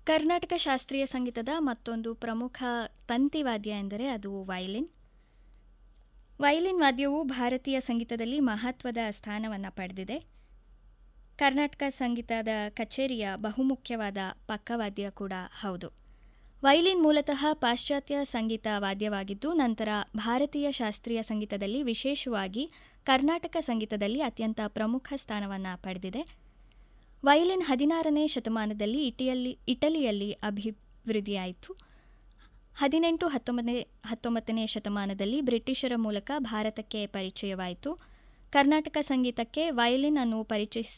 ಕರ್ನಾಟಕ ಶಾಸ್ತ್ರೀಯ ಸಂಗೀತದ ಮತ್ತೊಂದು ಪ್ರಮುಖ ತಂತಿವಾದ್ಯ ಎಂದರೆ ಅದು ವಯಲಿನ್ ವಯಲಿನ್ ವಾದ್ಯವು ಭಾರತೀಯ ಸಂಗೀತದಲ್ಲಿ ಮಹತ್ವದ ಸ್ಥಾನವನ್ನು ಪಡೆದಿದೆ ಕರ್ನಾಟಕ ಸಂಗೀತದ ಕಚೇರಿಯ ಬಹುಮುಖ್ಯವಾದ ಪಕ್ಕವಾದ್ಯ ಕೂಡ ಹೌದು ವಯಲಿನ್ ಮೂಲತಃ ಪಾಶ್ಚಾತ್ಯ ಸಂಗೀತ ವಾದ್ಯವಾಗಿದ್ದು ನಂತರ ಭಾರತೀಯ ಶಾಸ್ತ್ರೀಯ ಸಂಗೀತದಲ್ಲಿ ವಿಶೇಷವಾಗಿ ಕರ್ನಾಟಕ ಸಂಗೀತದಲ್ಲಿ ಅತ್ಯಂತ ಪ್ರಮುಖ ಸ್ಥಾನವನ್ನು ಪಡೆದಿದೆ ವಯಲಿನ್ ಹದಿನಾರನೇ ಶತಮಾನದಲ್ಲಿ ಇಟಿಯಲ್ಲಿ ಇಟಲಿಯಲ್ಲಿ ಅಭಿವೃದ್ಧಿಯಾಯಿತು ಹದಿನೆಂಟು ಹತ್ತೊಂಬತ್ತನೇ ಹತ್ತೊಂಬತ್ತನೇ ಶತಮಾನದಲ್ಲಿ ಬ್ರಿಟಿಷರ ಮೂಲಕ ಭಾರತಕ್ಕೆ ಪರಿಚಯವಾಯಿತು ಕರ್ನಾಟಕ ಸಂಗೀತಕ್ಕೆ ವಯಲಿನ್ ಅನ್ನು ಪರಿಚಯಿಸಿ